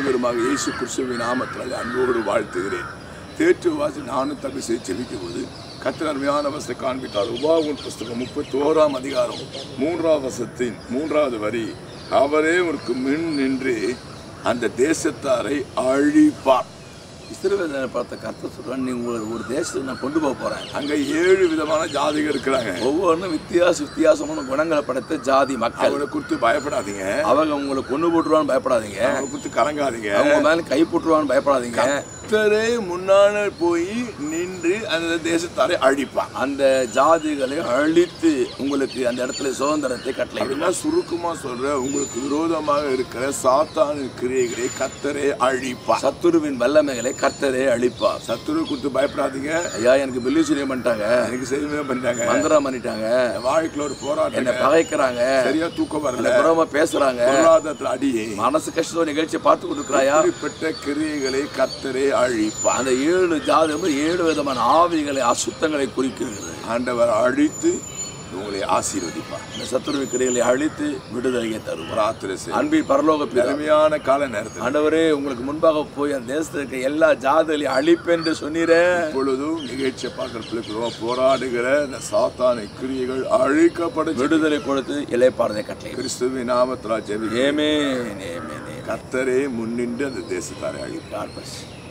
இரட்சகருமாக இயேசு கிறிஸ்துவின் நாமத்தில் அன்போடு வாழ்த்துகிறேன் தேற்று வாசி நானும் தப்பி செய்து செபிக்கும் போது கத்திர அருமையான வசத்தை காண்பித்தார் உபாகமன் புஸ்தகம் முப்பத்தி ஓராம் அதிகாரம் மூன்றாவது வசத்தின் மூன்றாவது வரி அவரே உனக்கு மின் நின்று அந்த தேசத்தாரை அழிப்பார் இஸ்ரவேலரை பார்த்த கர்த்தர் சொல்றான் நீ ஒரு ஒரு தேசத்துக்கு நான் கொண்டு போக போறேன் அங்க ஏழு விதமான ஜாதிகள் இருக்கிறாங்க ஒவ்வொன்றும் வித்தியாச வித்தியாசமான குணங்களை படைத்த ஜாதி மக்கள் அவரை குறித்து பயப்படாதீங்க அவங்க உங்களை கொண்டு போட்டுருவான்னு பயப்படாதீங்க அவரை குறித்து கலங்காதீங்க அவங்க மேல கை போட்டுருவான்னு பயப்படாதீங்க கர்த்தரே முன்னால போய் நின்று அந்த தேசத்தாரை அழிப்பான் அந்த ஜாதிகளை அழித்து உங்களுக்கு அந்த இடத்துல சுதந்திரத்தை கட்டளை அப்படின்னா சுருக்கமா சொல்ற உங்களுக்கு விரோதமாக இருக்கிற சாத்தான கிரியைகளை கத்தரே அழிப்பான் சத்துருவின் வல்லமைகளை கர்த்தரே அழிப்பார் சத்துரு குறித்து பயப்படாதீங்க ஐயா எனக்கு பில்லிசூரியம் பண்ணிட்டாங்க எனக்கு செய்வே பண்ணிட்டாங்க மந்திரம் பண்ணிட்டாங்க என் வாழ்க்கையில ஒரு போராட்டம் என்னை பகைக்கிறாங்க சரியா தூக்கம் வரல என்னை புறமா பேசுறாங்க பொருளாதாரத்துல அடி மனசு கஷ்டம் நிகழ்ச்சியை பார்த்து கொடுக்குறாயா இப்படிப்பட்ட கிரியைகளை கத்தரே அழிப்பான் அந்த ஏழு ஜாதி வந்து ஏழு விதமான ஆவிகளை அசுத்தங்களை குறிக்கிறது ஆண்டவர் அழித்து உங்களை ஆசீர்வதிப்பார் இந்த சத்துருவி கிரைகளை அழித்து விடுதலையை தருவார் பிரார்த்தனை செய்ய அன்பில் பரலோக பிதா அருமையான கால நேரத்தில் ஆண்டவரே உங்களுக்கு முன்பாக போய் அந்த தேசத்தில் இருக்க எல்லா ஜாதிகளையும் அழிப்பென்று சொன்னீரே இப்பொழுதும் நிகழ்ச்சியை பார்க்கிற பிள்ளைகளோ போராடுகிற இந்த சாத்தான கிரியைகள் அழிக்கப்பட விடுதலை கொடுத்து இலைப்பாறுதை கட்டளை கிறிஸ்துவின் நாமத்தில் ஜெபி ஏமே ஏமே கத்தரே முன்னின்று அந்த தேசத்தாரை அழிப்பார் God bless you.